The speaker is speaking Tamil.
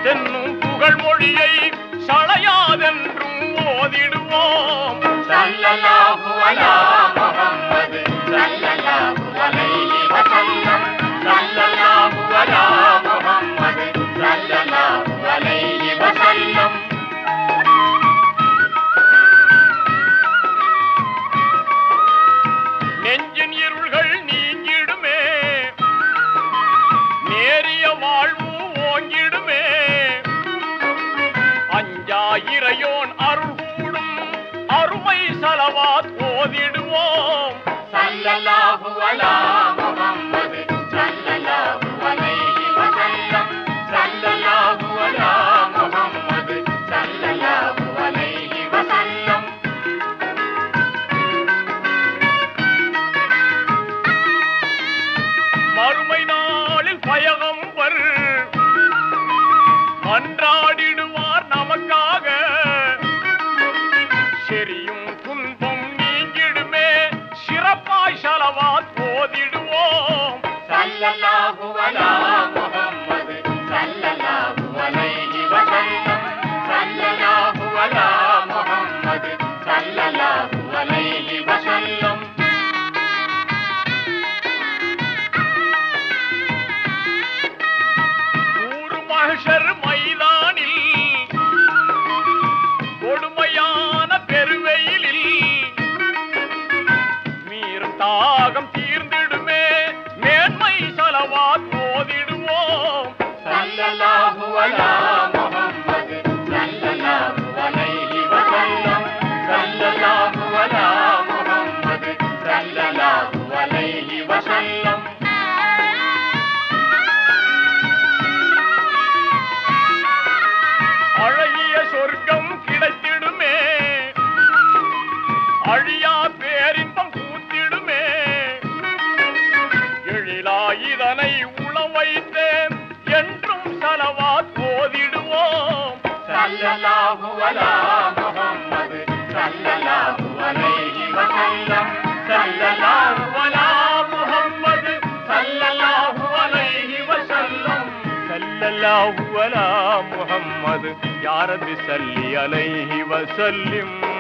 என்னும் புகழ் மொழியை சளையாதென்றும் ஓதிடுவோம் சல்லல்லாஹு அலா முஹம்மது சல்லல்லாஹு அலைஹி வஸல்லம் சல்லல்லாஹு அலா முஹம்மது சல்லல்லாஹு அலைஹி வஸல்லம் நெஞ்சின் இருள்கள் நீங்கிடுமே நேரிய வாழ்வு ஓங்கிடுமே அஞ்சாயிரையோன் அருள் கூடும் அருமை சலவாத் ஓதிடுவோம் சல்லல்லாஹு அலா முஹம்மது சல்லல்லாஹு அலைஹி வஸல்லம் சல்லல்லாஹு அலா முஹம்மது சல்லல்லாஹு அலைஹி வஸல்லம் மறுமை நாளில் பயகம்பர் மன்றாடிடுவார் நமக்காக செரியும் துன்பம் நீங்கிடுமே சிறப்பாய் சலவாத் ஓதிடுவோம் சல்லல்லாஹு அலா முஹம்மது சல்லல்லாஹு அலைஹி வஸல்லம் சல்லல்லாஹு அலா முஹம்மது சல்லல்லாஹு அலைஹி வஸல்லம் ஊரு மகஷர் மைதானில் கொடுமையான பெருவெயிலில் மீறும் தாகம் தீர்ந்திடுமே மேன்மை சலவாத் ஓதிடுவோம் சல்லல்லாஹு அலா முஹம்மது சல்லல்லாஹு அலைஹி வஸல்லம் சல்லல்லாஹு அலா முஹம்மது சல்லல்லாஹு அலைஹி வஸல்லம் அழகிய சொர்க்கம் கிடைத்திடுமே அழியா பேரின்பம் கூத்திடுமே எழிலா இதனை உள வைத்தேன் என்றும் சலவாத் போதிடுவோம் சல்லல்லாஹு அலா முஹம்மது சல்லல்லாஹு அலைஹி வஸல்லம் சல்லல்லாஹு அலா முஹம்மது சல்லல்லாஹு அலைஹி வஸல்லம் சல்லல்லாஹு அலா முஹம்மது யாரபி சல்லி அலைஹி வசல்லிம்